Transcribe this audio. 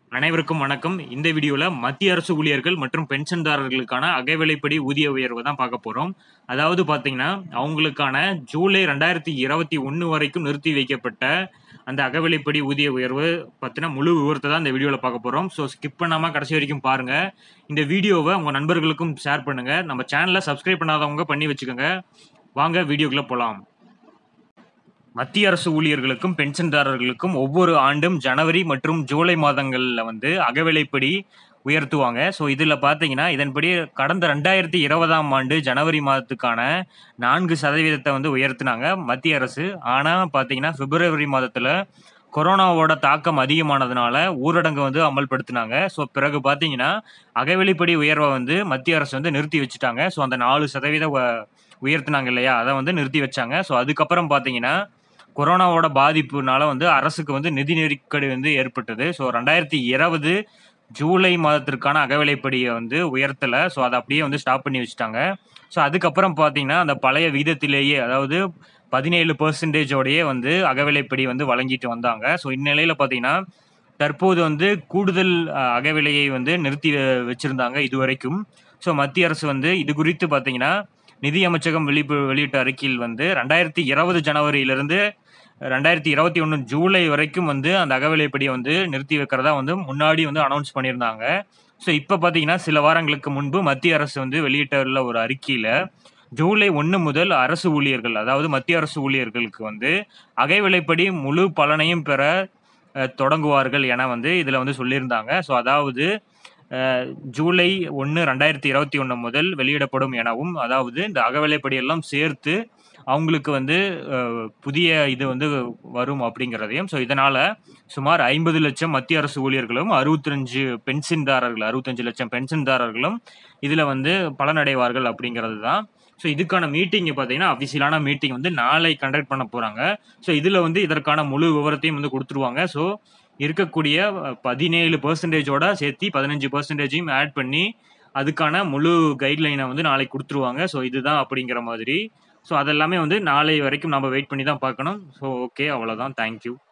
அனைவருக்கும் வணக்கம் இந்த வீடியோவில் மத்திய அரசு ஊழியர்கள் மற்றும் பென்ஷன்தாரர்களுக்கான அகவிலைப்படி ஊதிய உயர்வு தான் பார்க்க போகிறோம் அதாவது பார்த்தீங்கன்னா அவங்களுக்கான ஜூலை ரெண்டாயிரத்தி இருபத்தி ஒன்று வரைக்கும் நிறுத்தி வைக்கப்பட்ட அந்த அகவிலைப்படி ஊதிய உயர்வு பற்றின முழு விவரத்தை தான் இந்த வீடியோவில் பார்க்க போகிறோம் ஸோ ஸ்கிப் பண்ணாமல் கடைசி வரைக்கும் பாருங்கள் இந்த வீடியோவை உங்கள் நண்பர்களுக்கும் ஷேர் பண்ணுங்கள் நம்ம சேனலை சப்ஸ்கிரைப் பண்ணாதவங்க பண்ணி வச்சுக்கோங்க வாங்க வீடியோக்குள்ளே போகலாம் மத்திய அரசு ஊழியர்களுக்கும் பென்ஷன்தாரர்களுக்கும் ஒவ்வொரு ஆண்டும் ஜனவரி மற்றும் ஜூலை மாதங்களில் வந்து அகவிலைப்படி உயர்த்துவாங்க ஸோ இதில் பார்த்தீங்கன்னா இதன்படி கடந்த ரெண்டாயிரத்தி இருபதாம் ஆண்டு ஜனவரி மாதத்துக்கான நான்கு சதவீதத்தை வந்து உயர்த்தினாங்க மத்திய அரசு ஆனால் பார்த்தீங்கன்னா பிப்ரவரி மாதத்தில் கொரோனாவோட தாக்கம் அதிகமானதுனால ஊரடங்கு வந்து அமல்படுத்தினாங்க ஸோ பிறகு பார்த்தீங்கன்னா அகவிலைப்படி உயர்வை வந்து மத்திய அரசு வந்து நிறுத்தி வச்சுட்டாங்க ஸோ அந்த நாலு சதவீத உ- உயர்த்தினாங்க இல்லையா அதை வந்து நிறுத்தி வச்சாங்க ஸோ அதுக்கப்புறம் பார்த்தீங்கன்னா கொரோனாவோட பாதிப்புனால வந்து அரசுக்கு வந்து நிதி நெருக்கடி வந்து ஏற்பட்டது ஸோ ரெண்டாயிரத்தி இருபது ஜூலை மாதத்திற்கான அகவிலைப்படியை வந்து உயர்த்தலை ஸோ அதை அப்படியே வந்து ஸ்டாப் பண்ணி வச்சுட்டாங்க ஸோ அதுக்கப்புறம் பார்த்தீங்கன்னா அந்த பழைய வீதத்திலேயே அதாவது பதினேழு பர்சன்டேஜோடையே வந்து அகவிலைப்படி வந்து வழங்கிட்டு வந்தாங்க ஸோ இந்நிலையில் பார்த்தீங்கன்னா தற்போது வந்து கூடுதல் அஹ், அகவிலையை வந்து நிறுத்தி வ- வச்சிருந்தாங்க இதுவரைக்கும் ஸோ மத்திய அரசு வந்து இது குறித்து பார்த்தீங்கன்னா நிதி அமைச்சகம் வெளிப்பு வெளியிட்ட அறிக்கையில் வந்து ரெண்டாயிரத்தி இருபது ஜனவரியிலிருந்து ரெண்டாயிரத்தி இருபத்தி ஒன்று ஜூலை வரைக்கும் வந்து அந்த அகவிலைப்படியை வந்து நிறுத்தி வைக்கிறதா வந்து முன்னாடி வந்து அனௌன்ஸ் பண்ணியிருந்தாங்க ஸோ இப்போ பார்த்தீங்கன்னா சில வாரங்களுக்கு முன்பு மத்திய அரசு வந்து வெளியிட்டுள்ள ஒரு அறிக்கையில் ஜூலை ஒன்று முதல் அரசு ஊழியர்கள் அதாவது மத்திய அரசு ஊழியர்களுக்கு வந்து அகவிலைப்படி முழு பலனையும் பெற அஹ், தொடங்குவார்கள் என வந்து இதில் வந்து சொல்லியிருந்தாங்க ஸோ அதாவது அஹ், ஜூலை ஒன்று ரெண்டாயிரத்தி இருபத்தி ஒன்று முதல் வெளியிடப்படும் எனவும் அதாவது இந்த அகவிலைப்படி எல்லாம் சேர்த்து அவங்களுக்கு வந்து அஹ், புதிய இது வந்து வரும் அப்படிங்கிறதையும் ஸோ இதனால் சுமார் ஐம்பது லட்சம் மத்திய அரசு ஊழியர்களும் அறுபத்தஞ்சு பென்ஷன்தாரர்கள் அறுபத்தஞ்சு லட்சம் பென்ஷன்தாரர்களும் இதில் வந்து பலனடைவார்கள் அப்படிங்கிறது தான் ஸோ இதுக்கான மீட்டிங் பார்த்தீங்கன்னா அஃபிஷியலான மீட்டிங் வந்து நாளை கண்டக்ட் பண்ண போகிறாங்க ஸோ இதில் வந்து இதற்கான முழு விவரத்தையும் வந்து கொடுத்துருவாங்க ஸோ இருக்கக்கூடிய பதினேழு பர்சன்டேஜோட சேர்த்து பதினஞ்சு பர்சன்டேஜையும் ஆட் பண்ணி அதுக்கான முழு கைட்லைனை வந்து நாளைக்கு கொடுத்துருவாங்க ஸோ இதுதான் அப்படிங்கிற மாதிரி ஸோ அதெல்லாமே வந்து நாளை வரைக்கும் நம்ம வெயிட் பண்ணி தான் பார்க்கணும் ஸோ ஓகே அவ்வளோதான் தேங்க்யூ